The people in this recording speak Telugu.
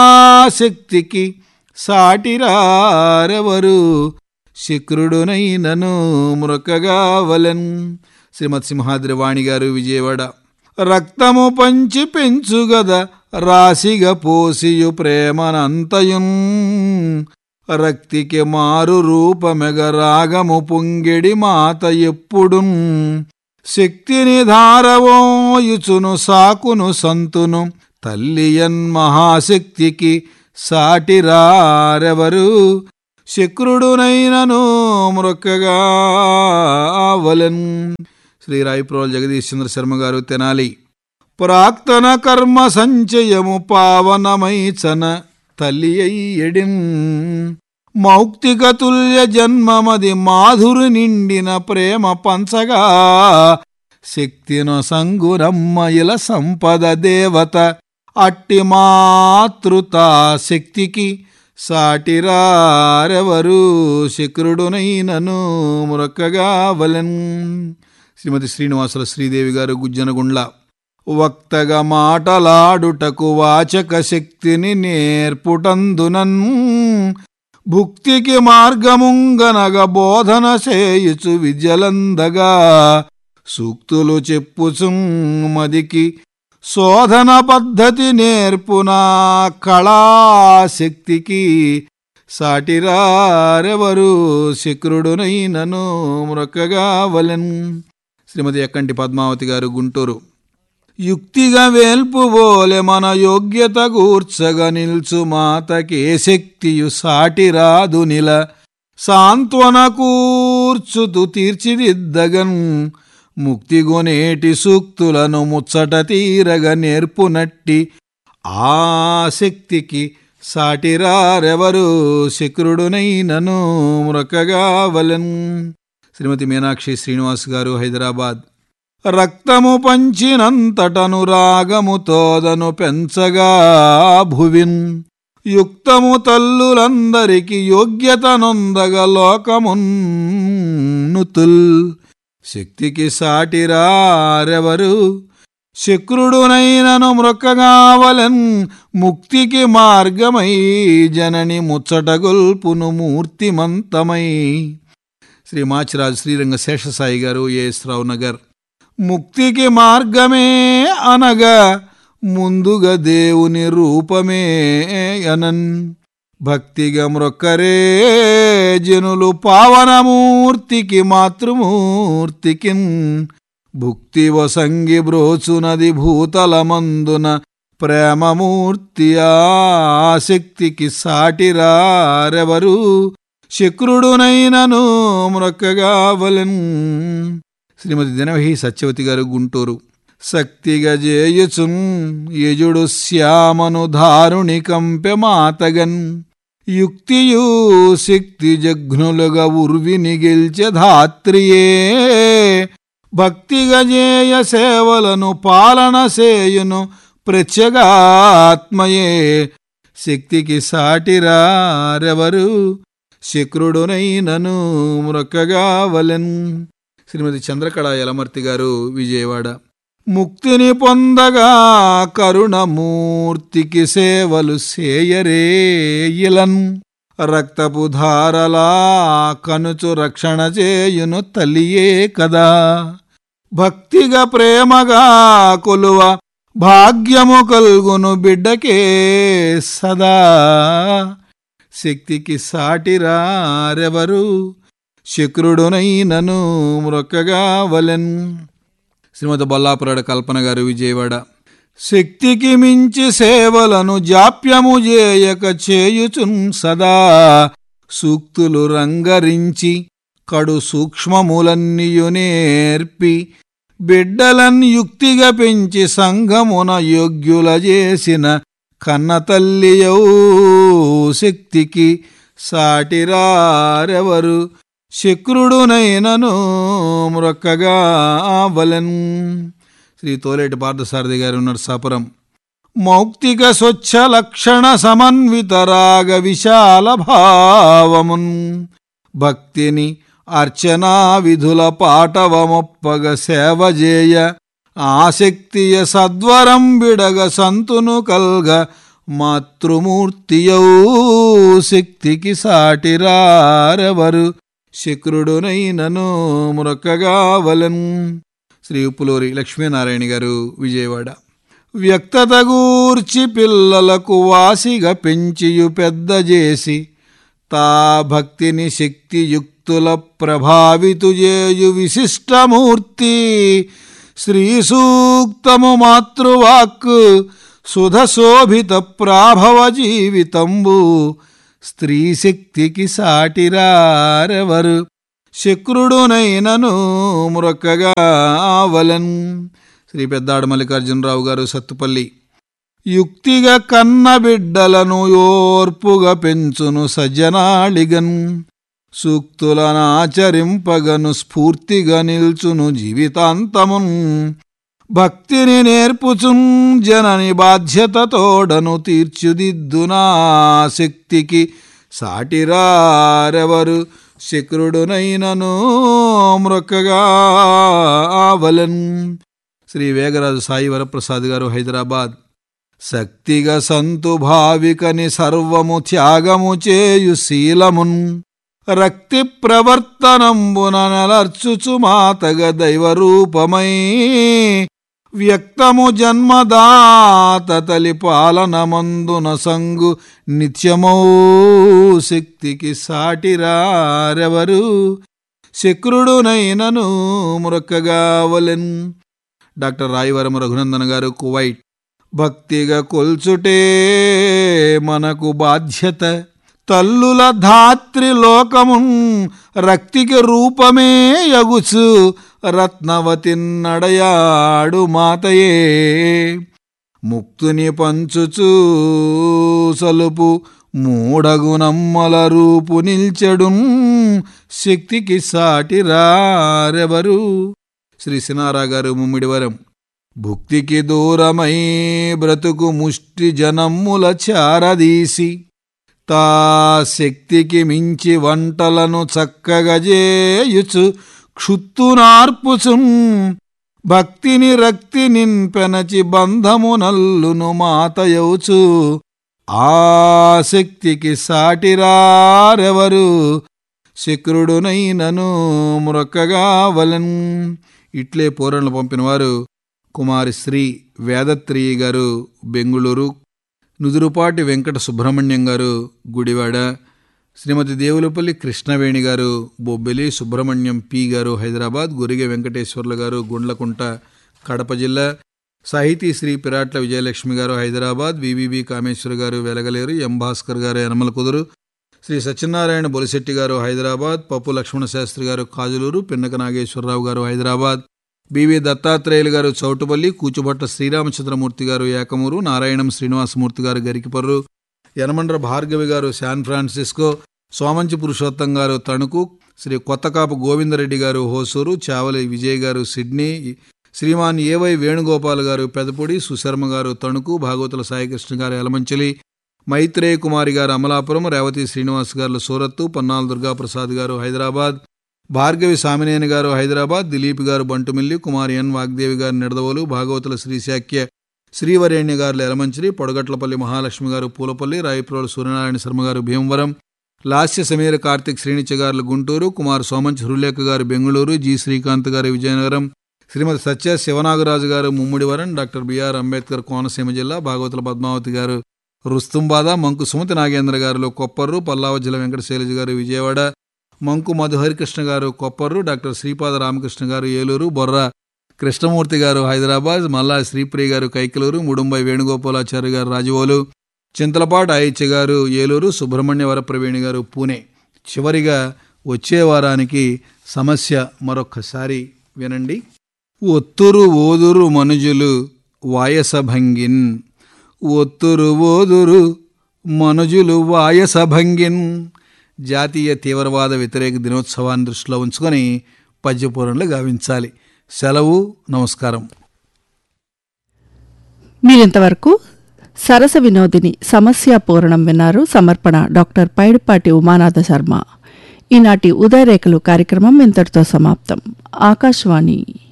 శక్తికి సాటిరారెవరు శుక్రుడునైనను మృకగా వలెన్ శ్రీమత్ సింహాద్రి వాణి గారు విజయవాడ రక్తము పంచి పెంచుగద రాశిగా పోసియు ప్రేమనంతయున్ రక్తికి మారు రూపమెగ రాగము పొంగెడి మాత ఎప్పుడున్ శక్తిని ధారవోయుచును సాకును సంతును తల్లియన్ మహాశక్తికి సాటిరారెవరు శక్రుడునైనను మృక్కగా వలన్ శ్రీ రాయప్రోల్ జగదీష్ చంద్ర శర్మ గారు తెనాలి ప్రాక్తన కర్మ సంచయము పావనమైచన తల్లి అయ్యడిన్ మౌక్తిక తుల్య జన్మమది మాధురు నిండిన ప్రేమ పంచగా శక్తిను సంగురమ్మ ఇల సంపద దేవత అట్టి మాతృత శక్తికి సాటిరారెవరు శక్రుడునైనను మురక్కగా వలెన్ శ్రీమతి శ్రీనివాసుల శ్రీదేవి గారు గుజ్జనగుండ్ల వక్తగా మాటలాడుటకు వాచక శక్తిని నేర్పుటందునన్ భుక్తికి మార్గముంగనగ బోధన చేయుచు విద్యలందగా సూక్తులు చెప్పుచు మదికి శోధన పద్ధతి నేర్పునా కళాశక్తికి సాటిరారెవరు శక్రుడునైనను మృక్కగా వలెన్ శ్రీమతి ఎక్కంటి పద్మావతి గారు గుంటూరు యుక్తిగా వేల్పుబోలె మన యోగ్యత గూర్చగా నిల్చు మాతకే శక్తియు సాటిరాదు నిల సాంత్వన కూర్చుతు తీర్చిదిద్దగన్ ముక్తిగొనేటి సూక్తులను ముచ్చట తీరగ నేర్పునట్టి ఆ శక్తికి సాటిరారెవరు శక్రుడునైనను మృకగా వలెన్ శ్రీమతి మీనాక్షి శ్రీనివాస్ గారు హైదరాబాద్ రక్తము పంచినంతటను రాగము తోదను పెంచగా భువిన్ యుక్తము తల్లులందరికి యోగ్యత నొందగ లోకమున్నుతుల్ శక్తికి సాటిరారెవరు శక్రుడునైనను మృక్కగావలన్ ముక్తికి మార్గమై జనని ముచ్చటగొల్పును మూర్తిమంతమై శ్రీ మాచిరాజు శ్రీరంగ శేషసాయి గారు ఏఎస్ రావు నగర్ ముక్తికి మార్గమే అనగా ముందుగా దేవుని రూపమే అనన్ భక్తిగా మ్రొక్కరే జనులు పావనమూర్తికి మాతృమూర్తికిన్ భుక్తి వసంగి బ్రోచునది భూతలమందున ప్రేమమూర్తి ఆశక్తికి సాటిరారెవరు శక్రుడునైనను మ్రొక్కగా వలెన్ శ్రీమతి దినవహి సత్యవతి గారు గుంటూరు శక్తిగా జేయుచున్ యజుడు శ్యామను ధారుణి కంపె మాతగన్ యుక్తియు శక్తి జఘ్నులుగా ఉర్విని గెల్చె ధాత్రియే భక్తిగా జేయ సేవలను పాలన సేయును ప్రత్యగాత్మయే శక్తికి సాటిరారెవరు శక్రుడునైనను మృక్కగా వలెన్ శ్రీమతి చంద్రకళ యలమర్తి గారు విజయవాడ ముక్తిని పొందగా కరుణమూర్తికి సేవలు సేయరే ఇలన్ రక్తపు ధారలా కనుచు రక్షణ చేయును తల్లియే కదా భక్తిగా ప్రేమగా కొలువ భాగ్యము కల్గును బిడ్డకే సదా శక్తికి సాటిరారెవరు శక్రుడునైనను మృక్కగా వలెన్ శ్రీమతి బొల్లాపురాడ కల్పన గారు విజయవాడ శక్తికి మించి సేవలను జాప్యము చేయక చేయుచున్ సదా సూక్తులు రంగరించి కడు సూక్ష్మములన్నీయు నేర్పి బిడ్డలన్ యుక్తిగా పెంచి సంఘమున యోగ్యుల చేసిన కన్న తల్లియౌ శక్తికి సాటిరారెవరు శక్రుడునైనను మ్రొక్కగా వలెన్ శ్రీ తోలేటి పార్థసారథి గారు నర్సాపురం మౌక్తిక స్వచ్ఛ లక్షణ సమన్విత రాగ విశాల భావమున్ భక్తిని అర్చనా విధుల పాటవమొప్పగ సేవజేయ ఆసక్తియ సద్వరం బిడగ సంతును కల్గ మాతృమూర్తియౌ శక్తికి సాటిరారెవరు శక్రుడునైనను మురక్కగావలన్ శ్రీ ఉప్పులూరి లక్ష్మీనారాయణ గారు విజయవాడ వ్యక్తత గూర్చి పిల్లలకు వాసిగా పెంచియు పెద్ద చేసి తా భక్తిని శక్తియుక్తుల ప్రభావితు చేయు విశిష్టమూర్తి శ్రీ సూక్తము మాతృవాక్ సుధ శోభిత ప్రాభవ జీవితంబు స్త్రీ శక్తికి సాటిరారెవరు శక్రుడునైనను మురక్కగా ఆవలన్ శ్రీ పెద్దాడ మల్లికార్జునరావు గారు సత్తుపల్లి యుక్తిగా కన్నబిడ్డలను ఓర్పుగా పెంచును సజ్జనాళిగన్ సూక్తులనాచరింపగను స్ఫూర్తిగా నిల్చును జీవితాంతమున్ భక్తిని నేర్పుచున్ జనని బాధ్యతతోడను తీర్చుదిద్దునా శక్తికి సాటిరారెవరు శక్రుడునైనను మృక్కగా ఆవలన్ శ్రీ వేగరాజు సాయి వరప్రసాద్ గారు హైదరాబాద్ శక్తిగా సంతు భావికని సర్వము త్యాగము చేయు శీలమున్ రక్తి ప్రవర్తనంబున నెలర్చుచు మాతగ దైవరూపమై వ్యక్తము జన్మదాత తలి పాలనమందున సంగు నిత్యమౌ శక్తికి సాటిరారెవరు శక్రుడునైనను మురక్కగావలెన్ డాక్టర్ రాయవరం రఘునందన్ గారు కువైట్ భక్తిగా కొల్చుటే మనకు బాధ్యత తల్లుల ధాత్రి లోకమున్ రక్తికి రూపమే యగుచు రత్నవతి నడయాడు మాతయే ముక్తుని పంచుచు సలుపు మూడగునమ్మల రూపు నిల్చెడున్ శక్తికి సాటి రారెవరు శ్రీ సినారా గారు ముమ్మిడివరం భుక్తికి దూరమై బ్రతుకు ముష్టి జనమ్ముల చారదీసి తా శక్తికి మించి వంటలను చక్కగా చేయుచు క్షుత్తునార్పుచున్ భక్తిని రక్తి నింపెనచి బంధము నల్లును మాతయౌచు ఆ శక్తికి సాటిరారెవరు శక్రుడునైనను మురక్కగా వలన్ ఇట్లే పూరణలు పంపినవారు కుమారి శ్రీ వేదత్రియ గారు బెంగుళూరు నుదురుపాటి వెంకట సుబ్రహ్మణ్యం గారు గుడివాడ శ్రీమతి దేవులపల్లి కృష్ణవేణి గారు బొబ్బిలి సుబ్రహ్మణ్యం పి గారు హైదరాబాద్ గురిగె వెంకటేశ్వర్లు గారు గుండ్లకుంట కడప జిల్లా సాహితీ శ్రీ పిరాట్ల విజయలక్ష్మి గారు హైదరాబాద్ వివిబి కామేశ్వర్ గారు వెలగలేరు ఎం భాస్కర్ గారు యనమల కుదురు శ్రీ సత్యనారాయణ బొలిశెట్టి గారు హైదరాబాద్ పప్పు లక్ష్మణ శాస్త్రి గారు కాజులూరు పిన్నక నాగేశ్వరరావు గారు హైదరాబాద్ బివి దత్తాత్రేయులు గారు చౌటుపల్లి కూచుబట్ట శ్రీరామచంద్రమూర్తి గారు ఏకమూరు నారాయణం శ్రీనివాసమూర్తి గారు గరికిపర్రు యనమండ్ర భార్గవి గారు శాన్ ఫ్రాన్సిస్కో సోమంచి పురుషోత్తం గారు తణుకు శ్రీ కొత్తకాపు గోవిందరెడ్డి గారు హోసూరు చావలి విజయ్ గారు సిడ్నీ శ్రీమాన్ ఏవై వేణుగోపాల్ గారు పెదపొడి సుశర్మ గారు తణుకు భాగవతుల సాయికృష్ణ గారు యలమంచిలి మైత్రేయ కుమారి గారు అమలాపురం రేవతి శ్రీనివాస్ గారు సూరత్తు పన్నాల దుర్గాప్రసాద్ గారు హైదరాబాద్ భార్గవి సామినేని గారు హైదరాబాద్ దిలీప్ గారు బంటుమిల్లి కుమార్ ఎన్ వాగ్దేవి గారు నిడదవోలు భాగవతుల శ్రీశాక్య శ్రీవరేణ్య గారు ఎలమంచిలి పొడగట్లపల్లి మహాలక్ష్మి గారు పూలపల్లి రాయప్రోలు సూర్యనారాయణ శర్మ గారు భీమవరం లాస్య సమీర కార్తిక్ శ్రీనిత్య గారు గుంటూరు కుమార్ సోమంచ్ హృలేఖ గారు బెంగళూరు జి శ్రీకాంత్ గారు విజయనగరం శ్రీమతి సత్య శివనాగరాజు గారు ముమ్మిడివరం డాక్టర్ బిఆర్ అంబేద్కర్ కోనసీమ జిల్లా భాగవతుల పద్మావతి గారు రుస్తుంబాద మంకు సుమతి నాగేంద్ర గారు కొప్పర్రు పల్లావజ్జల వెంకట శైలజ గారు విజయవాడ మంకు మధుహరికృష్ణ గారు కొప్పర్రు డాక్టర్ శ్రీపాద రామకృష్ణ గారు ఏలూరు బొర్ర కృష్ణమూర్తి గారు హైదరాబాద్ మల్లా శ్రీప్రియ గారు కైకలూరు ముడుంబై వేణుగోపాలాచార్య గారు రాజవోలు చింతలపాటి ఆయిత్య గారు ఏలూరు సుబ్రహ్మణ్య వరప్రవీణి గారు పూణే చివరిగా వచ్చే వారానికి సమస్య మరొక్కసారి వినండి ఒత్తురు ఓదురు మనుజులు వాయసభంగిన్ ఒత్తురు ఓదురు మనుజులు వాయసభంగిన్ జాతీయ తీవ్రవాద వ్యతిరేక దినోత్సవాన్ని దృష్టిలో ఉంచుకొని పద్యపూరణలు గావించాలి సెలవు నమస్కారం మీరింతవరకు సరస వినోదిని సమస్య పూరణం విన్నారు సమర్పణ డాక్టర్ పైడిపాటి ఉమానాథ శర్మ ఈనాటి ఉదయరేఖలు కార్యక్రమం ఇంతటితో సమాప్తం ఆకాశవాణి